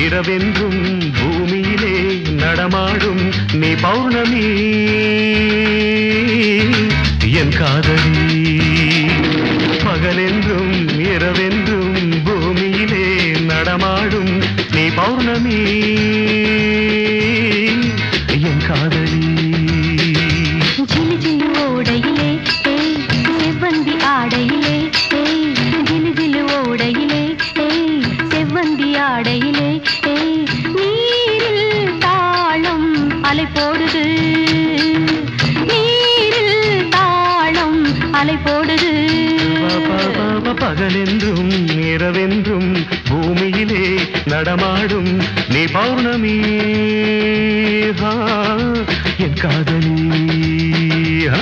இரவென்றும் பூமியிலே நடமாடும் நீ பௌர்ணமி என் காதலி பகலென்றும் இரவென்றும் பூமியிலே நடமாடும் நீ பௌர்ணமி என் காதலி ஜிலு ஜிலு ஓடையிலே ஏய் செவ்வந்தி ஆடையிலே ஏய் ஜிலு ஜிலு ஓடையிலே ஏய் செவ்வந்தி ஆடையிலே ஏய் நீரில் தாளம் அலை போடுது நீரில் தாளம் அலை போடுது ப- ப- ப- ப- பகலென்றும் இரவென்றும் பூமியிலே நடமாடும் நீ பௌர்ணமி ஆ, என் காதலி ஆ.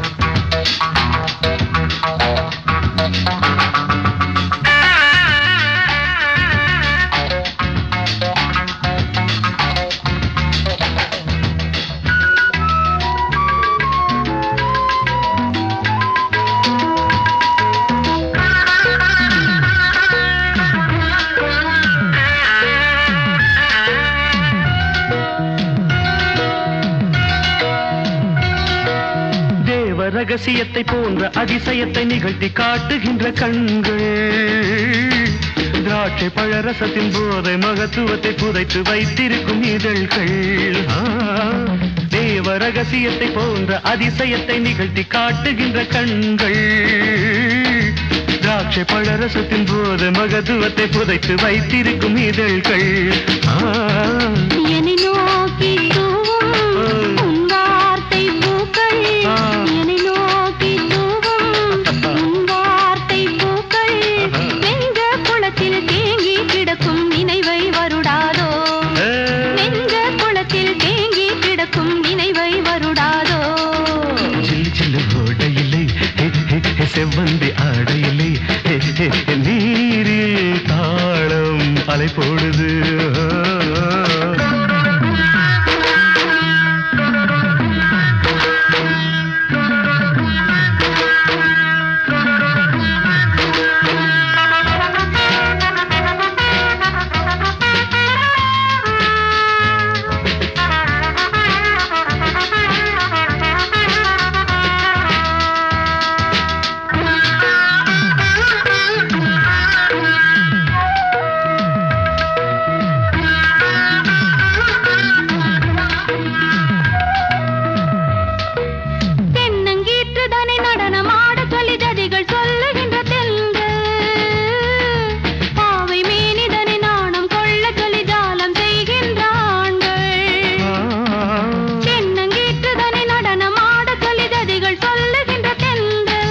தேவ ரகசியத்தை போன்ற அதிசயத்தை நிகழ்த்தி காட்டுகின்ற கண்கள் திராட்சை பழரசத்தின் போதை மகத்துவத்தை புதைத்து வைத்திருக்கும் இதழ்கள் ஆ, தேவ ரகசியத்தை போன்ற அதிசயத்தை நிகழ்த்தி காட்டுகின்ற கண்கள் திராட்சை பழரசத்தின் போது மகத்துவத்தை புதைத்து வைத்திருக்கும் இதழ்கள் ஆ, என்னை நோக்கி தூவும் உன் வார்த்தை பூக்கள் ஆ. என்னை நோக்கி தூவும் உன் வார்த்தை பூக்கள் ஆஹா. நெஞ்ச குளத்தில் தேங்கி கிடக்கும் நினைவை வருடாதோ ஏ. நெஞ்ச குளத்தில் தேங்கி கிடக்கும் நினைவை வருடாதோ சில்லு சில்லு ஓடையிலே ஹே, ஹே, ஹே, செவ்வந்தி ஆடையிலே ஹே, ஹே, ஹே, நீரில் தாளம் அலை போடுது தென்னங்கீற்று தனை நடனமாட சொல்லி ஜதிகள் சொல்லுகின்ற தெல்கள் பாவை மேனிதனை நாணம் கொள்ள சொல்லி ஜாலம் செய்கின்ற ஆண்கள் தென்னங்கீற்று தனை நடனமாட சொல்லி ஜதிகள் சொல்லுகின்ற தெல்கள்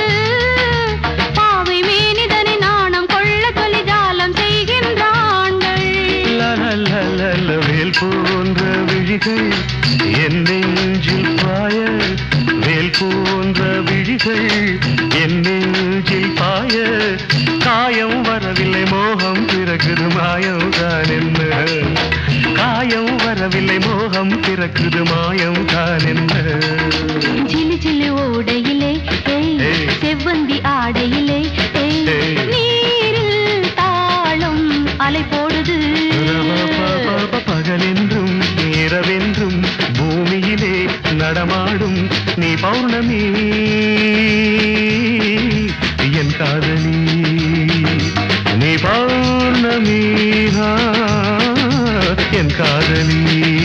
பாவை மேனிதனை நாணம் கொள்ள சொல்லி ஜாலம் செய்கின்ற ஆண்கள் லலலலல, வேல் போன்ற விழிகள் என் நெஞ்சில் பாய வேல் போன்ற விழிகள் என் நெஞ்சில் பாய காயம் வரவில்லை மோகம் பிறகுது மாயம் தான் என்ன காயம் வரவில்லை மோகம் பிறக்குது மாயம் தான் என்ன ஜிலு ஜிலு ஓடையிலே ஏய் ஏய். செவ்வந்தி ஆடையிலே ஏய் ஏய். நீரில் தாளம் அலை போடுது ரவபபப பகலென்றும் இரவென்றும் பூமியிலே நடமாடும் நீ பௌர்ணமி என் காதலி நீ பௌர்ணமி ஆ, என் காதலி